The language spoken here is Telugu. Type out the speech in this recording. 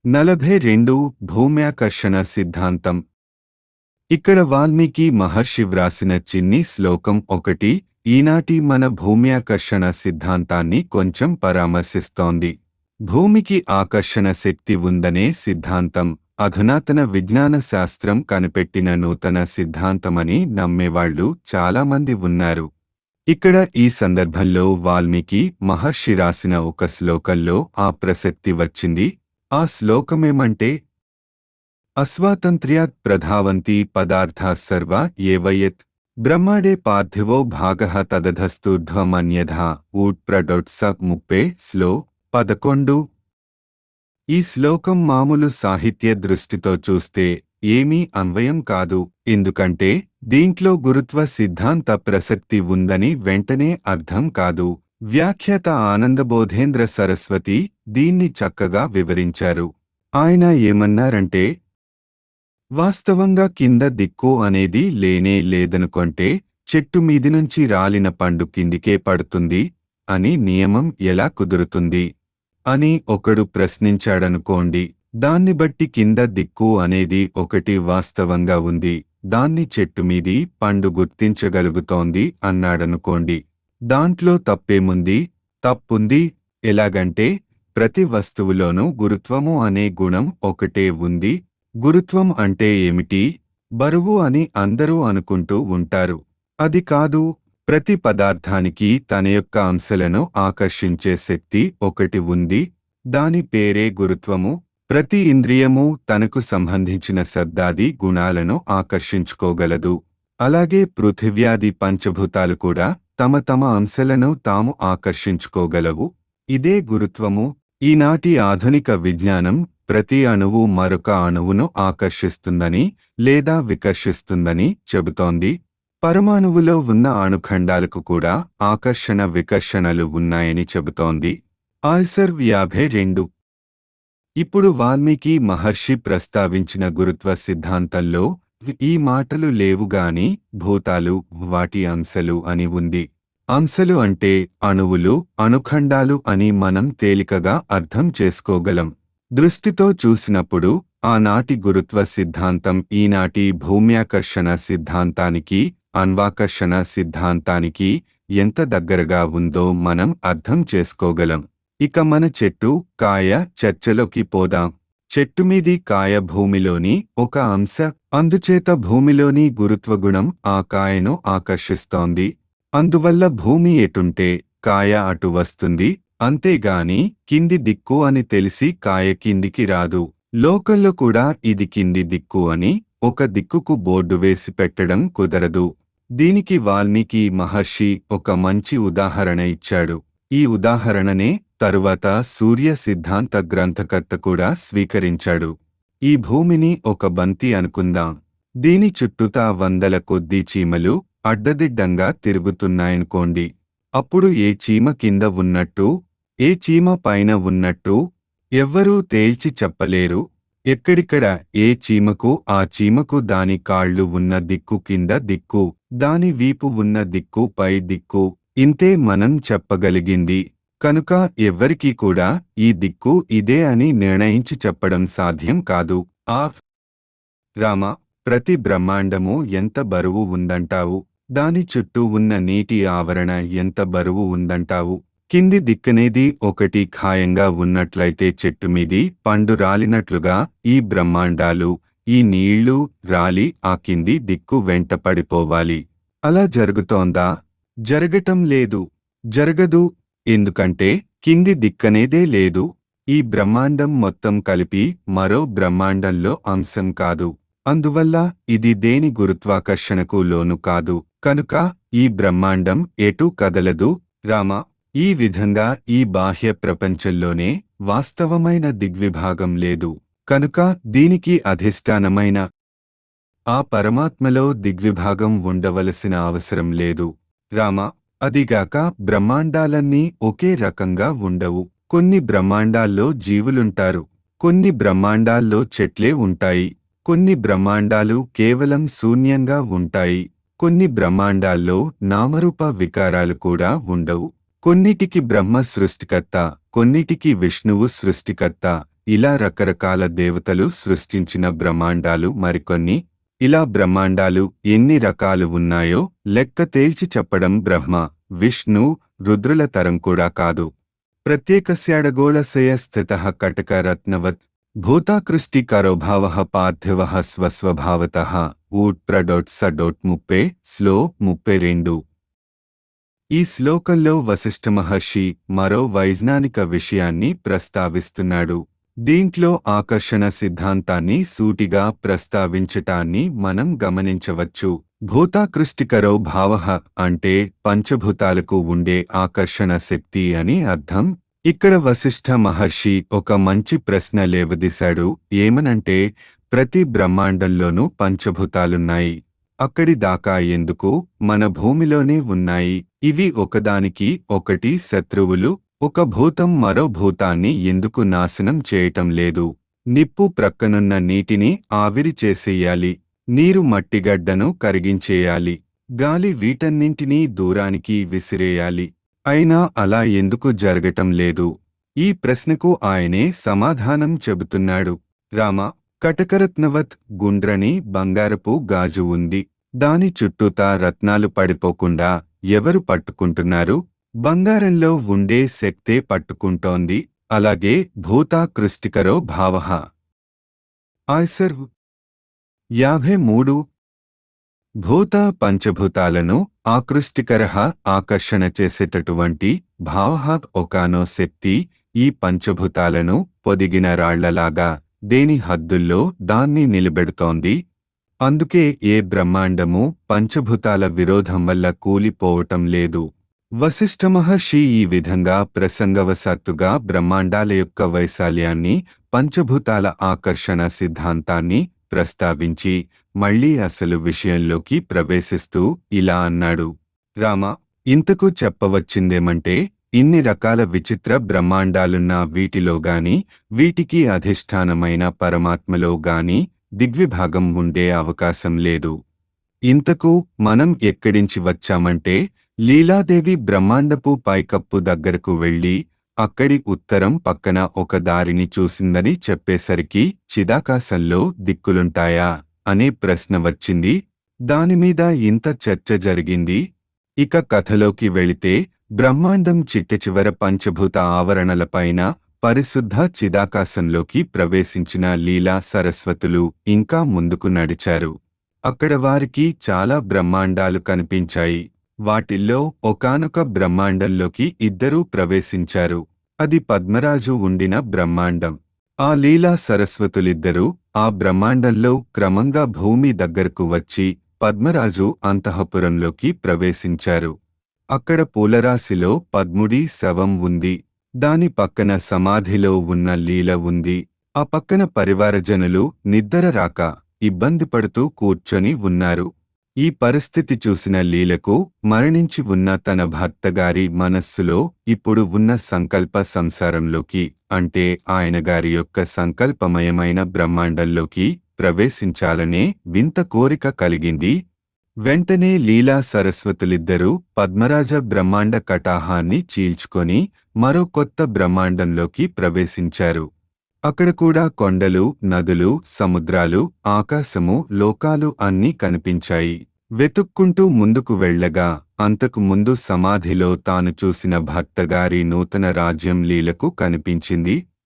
నలభై రెండు భూమ్యాకర్షణ సిద్ధాంతం ఇక్కడ వాల్మీకి మహర్షి వ్రాసిన చిన్ని శ్లోకం ఒకటి ఈనాటి మన భూమ్యాకర్షణ సిద్ధాంతాన్ని కొంచెం పరామర్శిస్తోంది భూమికి ఆకర్షణ శక్తి ఉందనే సిద్ధాంతం అధునాతన విజ్ఞాన శాస్త్రం కనిపెట్టిన నూతన సిద్ధాంతమని నమ్మేవాళ్లు చాలామంది ఉన్నారు ఇక్కడ ఈ సందర్భంలో వాల్మీకి మహర్షి రాసిన ఒక శ్లోకంలో ఆ ప్రసక్తి వచ్చింది ఆ శ్లోకమేమంటే అస్వాతంత్ర్యాత్ ప్రధావంతి పదార్థా సర్వ ఏవయత్ బ్రహ్మాడే పార్థివో భాగ తదధస్తూర్ధ్వమన్యథా ఊట్ ప్రడొట్స ముప్పే స్లో పదకొండు ఈ శ్లోకం మామూలు సాహిత్య దృష్టితో చూస్తే ఏమీ అన్వయం కాదు ఎందుకంటే దీంట్లో గురుత్వ సిద్ధాంత ప్రసక్తి ఉందని వెంటనే అర్థం కాదు వ్యాఖ్యాత ఆనందబోధేంద్ర సరస్వతి దీన్ని చక్కగా వివరించారు ఆయన ఏమన్నారంటే వాస్తవంగా కింద దిక్కు అనేది లేనే లేదనుకొంటే చెట్టు మీది నుంచి రాలిన పండు కిందికే పడుతుంది అని నియమం ఎలా కుదురుతుంది అని ఒకడు ప్రశ్నించాడనుకోండి దాన్ని బట్టి కింద దిక్కు అనేది ఒకటి వాస్తవంగా ఉంది దాన్ని చెట్టు మీది పండు గుర్తించగలుగుతోంది అన్నాడనుకోండి దాంట్లో తప్పేముంది తప్పుంది ఎలాగంటే ప్రతి వస్తువులోనూ గురుత్వము అనే గుణం ఒకటే ఉంది గురుత్వం అంటే ఏమిటి బరువు అని అందరూ అనుకుంటూ ఉంటారు అది కాదు ప్రతి పదార్థానికి తన యొక్క అంశలను ఆకర్షించే శక్తి ఒకటి ఉంది దాని పేరే గురుత్వము ప్రతి ఇంద్రియము తనకు సంబంధించిన శబ్దాది గుణాలను ఆకర్షించుకోగలదు అలాగే పృథివ్యాది పంచభూతాలు కూడా తమ తమ అంశలను తాము ఆకర్షించుకోగలవు ఇదే గురుత్వము ఈనాటి ఆధునిక విజ్ఞానం ప్రతి అణువు మరొక అణువును ఆకర్షిస్తుందని లేదా వికర్షిస్తుందని చెబుతోంది పరమాణువులో ఉన్న అణుఖండాలకు కూడా ఆకర్షణ వికర్షణలు ఉన్నాయని చెబుతోంది ఆయ్సర్ యాభై రెండు ఇప్పుడు వాల్మీకి మహర్షి ప్రస్తావించిన గురుత్వ సిద్ధాంతంలో ఈ మాటలు లేవుగాని భూతాలు వాటి అంశలు అని ఉంది అంశలు అంటే అణువులు అణుఖండాలు అని మనం తేలికగా అర్థం చేసుకోగలం దృష్టితో చూసినప్పుడు ఆనాటి గురుత్వ సిద్ధాంతం ఈనాటి భూమ్యాకర్షణ సిద్ధాంతానికి అన్వాకర్షణ సిద్ధాంతానికి ఎంత దగ్గరగా ఉందో మనం అర్థం చేసుకోగలం ఇక మన చెట్టు కాయ చర్చలోకి పోదాం చెట్టుమీది కాయ భూమిలోని ఒక అంశ అందుచేత భూమిలోని గురుత్వగుణం ఆ కాయను ఆకర్షిస్తోంది అందువల్ల భూమి ఎటుంటే కాయ అటు వస్తుంది అంతేగాని కింది దిక్కు అని తెలిసి కాయ కిందికి రాదు లోకల్లో కూడా ఇది కింది దిక్కు అని ఒక దిక్కుకు బోర్డు వేసి పెట్టడం కుదరదు దీనికి వాల్మీకి మహర్షి ఒక మంచి ఉదాహరణ ఇచ్చాడు ఈ ఉదాహరణనే తరువాత సూర్య సిద్ధాంత గ్రంథకర్త కూడా స్వీకరించాడు ఈ భూమిని ఒక బంతి అనుకుందాం దీని చుట్టూతా వందల కొద్దీ చీమలు అడ్డదిడ్డంగా తిరుగుతున్నాయనుకోండి అప్పుడు ఏ చీమ కింద ఉన్నట్టు ఏ చీమ పైన ఉన్నట్టు ఎవ్వరూ తేల్చి చెప్పలేరు ఎక్కడిక్కడ ఏ చీమకు ఆ చీమకు దాని కాళ్ళు ఉన్న దిక్కు కింద దిక్కు దాని వీపు ఉన్న దిక్కు పై దిక్కు ఇంతే మనం చెప్పగలిగింది కనుక ఎవ్వరికీ కూడా ఈ దిక్కు ఇదే అని నిర్ణయించి చెప్పడం సాధ్యం కాదు ఆ రామ ప్రతి బ్రహ్మాండము ఎంత బరువు ఉందంటావు దాని చుట్టూ ఉన్న నీటి ఆవరణ ఎంత బరువు ఉందంటావు కింది దిక్కనేది ఒకటి ఖాయంగా ఉన్నట్లయితే చెట్టు మీది పండు రాలినట్లుగా ఈ బ్రహ్మాండాలు ఈ నీళ్లు రాలి ఆ కింది దిక్కు వెంట పడిపోవాలి అలా జరుగుతోందా జరగటం లేదు జరగదు ఎందుకంటే కింది దిక్కనేదే లేదు ఈ బ్రహ్మాండం మొత్తం కలిపి మరో బ్రహ్మాండంలో అంశం కాదు అందువల్ల ఇది దేని గురుత్వాకర్షణకు లోను కాదు కనుక ఈ బ్రహ్మాండం ఎటూ కదలదు రామ ఈ విధంగా ఈ బాహ్య ప్రపంచంలోనే వాస్తవమైన దిగ్విభాగం లేదు కనుక దీనికి అధిష్టానమైన ఆ పరమాత్మలో దిగ్విభాగం ఉండవలసిన అవసరం లేదు రామ అదిగాక బ్రహ్మాండాలన్నీ ఒకే రకంగా ఉండవు కొన్ని బ్రహ్మాండాల్లో జీవులుంటారు కొన్ని బ్రహ్మాండాల్లో చెట్లే ఉంటాయి కొన్ని బ్రహ్మాండాలు కేవలం శూన్యంగా ఉంటాయి కొన్ని బ్రహ్మాండాల్లో నామరూప వికారాలు కూడా ఉండవు కొన్నిటికి బ్రహ్మ సృష్టికర్త కొన్నిటికి విష్ణువు సృష్టికర్త ఇలా రకరకాల దేవతలు సృష్టించిన బ్రహ్మాండాలు మరికొన్ని ఇలా బ్రహ్మాండాలు ఎన్ని రకాలు ఉన్నాయో లెక్క తేల్చి చెప్పడం బ్రహ్మ విష్ణు రుద్రుల తరం కూడా కాదు ప్రత్యేకస్యాడగోళసయ స్థిత కటక రత్నవత్ భూతాకృష్టికరో భావ పార్థివ స్వస్వభావత ఊట్ ప్రడోట్ సడోట్ ముప్పే స్లో ముప్పై రెండు ఈ శ్లోకంలో వశిష్ఠ మహర్షి మరో వైజ్ఞానిక విషయాన్ని ప్రస్తావిస్తున్నాడు దీంట్లో ఆకర్షణ సిద్ధాంతాన్ని సూటిగా ప్రస్తావించటాన్ని మనం గమనించవచ్చు భూతాకృష్టికరో భావ అంటే పంచభూతాలకు ఉండే ఆకర్షణ శక్తి అని అర్థం ఇక్కడ వశిష్ఠ మహర్షి ఒక మంచి ప్రశ్న లేవదీశాడు ఏమనంటే ప్రతి బ్రహ్మాండంలోనూ పంచభూతాలున్నాయి అక్కడి దాకా ఎందుకు మన భూమిలోనే ఉన్నాయి ఇవి ఒకదానికి ఒకటి శత్రువులు ఒక భూతం మరో భూతాన్ని ఎందుకు నాశనం చేయటం లేదు నిప్పు ప్రక్కనున్న నీటిని ఆవిరి చేసేయాలి నీరు మట్టిగడ్డను కరిగించేయాలి గాలి వీటన్నింటినీ దూరానికి విసిరేయాలి అయినా అలా ఎందుకు జరగటం లేదు ఈ ప్రశ్నకు ఆయనే సమాధానం చెబుతున్నాడు రామ కటకరత్నవత్ గుండ్రని బంగారపు గాజు ఉంది దాని చుట్టూతా రత్నాలు పడిపోకుండా ఎవరు పట్టుకుంటున్నారు బంగారంలో ఉండే శక్తే పట్టుకుంటోంది అలాగే భూతాకృష్టికరో భావ ఆయ్సర్ యాభై మూడు భూత పంచభూతాలను ఆకృష్టికర ఆకర్షణ చేసేటటువంటి భావ ఒకానో శక్తి ఈ పంచభూతాలను పొదిగిన రాళ్లలాగా దేని హద్దుల్లో దాన్ని నిలబెడుతోంది అందుకే ఏ బ్రహ్మాండము పంచభూతాల విరోధం వల్ల కూలిపోవటం లేదు వశిష్ఠ మహర్షి ఈ విధంగా ప్రసంగవశాత్తుగా బ్రహ్మాండాల యొక్క వైశాల్యాన్ని పంచభూతాల ఆకర్షణ సిద్ధాంతాన్ని ప్రస్తావించి మళ్లీ అసలు విషయంలోకి ప్రవేశిస్తూ ఇలా అన్నాడు రామ ఇంతకు చెప్పవచ్చిందేమంటే ఇన్ని రకాల విచిత్ర బ్రహ్మాండాలున్న వీటిలో గాని వీటికి అధిష్టానమైన పరమాత్మలో గాని దిగ్విభాగం ఉండే అవకాశం లేదు ఇంతకు మనం ఎక్కడించి వచ్చామంటే లీలాదేవి బ్రహ్మాండపు పైకప్పు దగ్గరకు వెళ్లి అక్కడి ఉత్తరం పక్కన ఒక దారిని చూసిందని చెప్పేసరికి చిదాకాశంలో దిక్కులుంటాయా అనే ప్రశ్న వచ్చింది దానిమీద ఇంత చర్చ జరిగింది ఇక కథలోకి వెళితే బ్రహ్మాండం చిట్టచివర పంచభూత ఆవరణలపైన పరిశుద్ధ చిదాకాశంలోకి ప్రవేశించిన లీలా సరస్వతులు ఇంకా ముందుకు నడిచారు అక్కడ వారికి చాలా బ్రహ్మాండాలు కనిపించాయి వాటిల్లో ఒకానొక బ్రహ్మాండంలోకి ఇద్దరూ ప్రవేశించారు అది పద్మరాజు ఉండిన బ్రహ్మాండం ఆ లీలా సరస్వతులిద్దరూ ఆ బ్రహ్మాండంలో క్రమంగా భూమి దగ్గరకు వచ్చి పద్మరాజు అంతఃపురంలోకి ప్రవేశించారు అక్కడ పూలరాశిలో పద్ముడి శవం ఉంది దాని పక్కన సమాధిలో ఉన్న లీల ఉంది ఆ పక్కన పరివారజనులు నిద్దర రాక ఇబ్బంది పడుతూ కూర్చొని ఉన్నారు ఈ పరిస్థితి చూసిన లీలకు మరణించి ఉన్న తన భర్తగారి మనస్సులో ఇప్పుడు ఉన్న సంకల్ప సంసారంలోకి అంటే ఆయన గారి యొక్క సంకల్పమయమైన బ్రహ్మాండంలోకి ప్రవేశించాలనే వింత కోరిక కలిగింది వెంటనే లీలా సరస్వతులిద్దరూ పద్మరాజ బ్రహ్మాండ కటాహాన్ని చీల్చుకొని మరో కొత్త బ్రహ్మాండంలోకి ప్రవేశించారు అక్కడ కూడా కొండలు నదులు సముద్రాలు ఆకాశము లోకాలు అన్నీ కనిపించాయి వెతుక్కుంటూ ముందుకు వెళ్ళగా అంతకు ముందు సమాధిలో తాను చూసిన భర్తగారి నూతన రాజ్యం లీలకు కనిపించింది